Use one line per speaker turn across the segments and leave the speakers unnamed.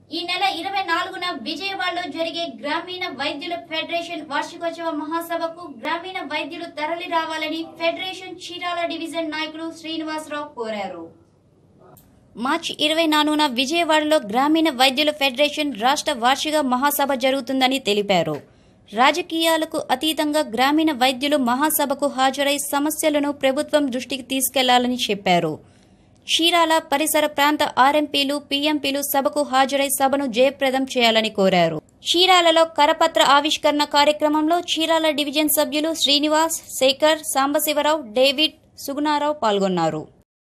ఈ నెల ఇరవై నాలుగున విజయవాడలో జరిగే గ్రామీణ వైద్యుల ఫెడరేషన్ వార్షికోత్సవ మహాసభకు గ్రామీణ వైద్యులు తరలి రావాలని ఫెడరేషన్ చీరాల డివిజన్ నాయకులు శ్రీనివాసరావు కోరారు మార్చి ఇరవై నాలుగున విజయవాడలో గ్రామీణ వైద్యుల ఫెడరేషన్ రాష్ట్ర వార్షిక మహాసభ జరుగుతుందని తెలిపారు రాజకీయాలకు అతీతంగా గ్రామీణ వైద్యులు మహాసభకు హాజరై సమస్యలను ప్రభుత్వం దృష్టికి తీసుకెళ్లాలని చెప్పారు చీరాల పరిసర ప్రాంత ఆర్ఎంపీలు పీఎంపీలు సభకు హాజరై సభను జయప్రదం చేయాలని కోరారు చీరాలలో కరపత్ర ఆవిష్కరణ కార్యక్రమంలో చీరాల డివిజన్ సభ్యులు శ్రీనివాస్ శేఖర్ సాంబశివరావు డేవిడ్ సుగుణారావు పాల్గొన్నారు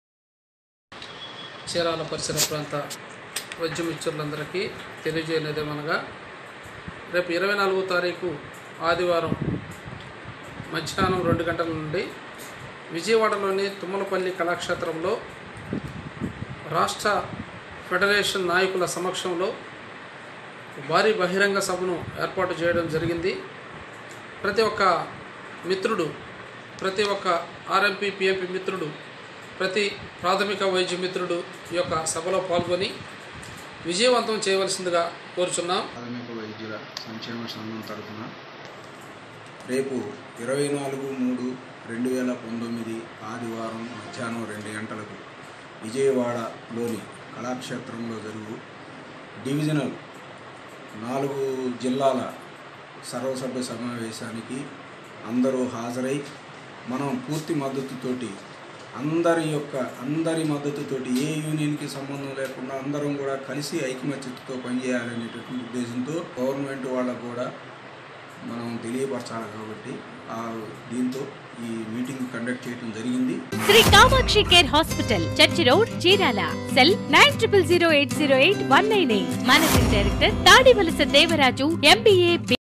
చీరాల పరిసర ప్రాంత వైద్య మిత్రులందరికీ తెలియజేయలేదేమనగా రేపు ఇరవై నాలుగో తారీఖు ఆదివారం మధ్యాహ్నం రెండు గంటల నుండి విజయవాడలోని తుమ్మలపల్లి కళాక్షేత్రంలో రాష్ట్ర ఫెడరేషన్ నాయకుల సమక్షంలో భారీ బహిరంగ సభను ఏర్పాటు చేయడం జరిగింది ప్రతి ఒక్క మిత్రుడు ప్రతి ఒక్క ఆర్ఎంపీ పిఎంపీ మిత్రుడు ప్రతి ప్రాథమిక వైద్య మిత్రుడు ఈ యొక్క సభలో పాల్గొని విజయవంతం చేయవలసిందిగా కోరుచున్నాం
ప్రాథమిక వైద్యుల సంక్షేమ సంఘం తరఫున రేపు ఇరవై నాలుగు మూడు రెండు వేల పంతొమ్మిది ఆదివారం మధ్యాహ్నం రెండు గంటలకు విజయవాడలోని కళాక్షేత్రంలో జరుగు డివిజనల్ నాలుగు జిల్లాల సర్వసభ్య సమావేశానికి అందరూ హాజరై మనం పూర్తి మద్దతుతోటి అందరి యొక్క అందరి మద్దతుతోటి ఏ యూనియన్కి సంబంధం లేకుండా అందరం కూడా కలిసి ఐకమత్యతతో పనిచేయాలనేటటువంటి ఉద్దేశంతో గవర్నమెంట్ వాళ్ళకు కూడా మనం తెలియపరచాలి కాబట్టి ఆ దీంతో ఈ మీటింగ్ కండక్ట్ చేయడం జరిగింది
Shri Kamakshi care hospital church road Chirala cell nine triple zero eight zero eight one nine eight managing director Tadivalasa Devaraju MBA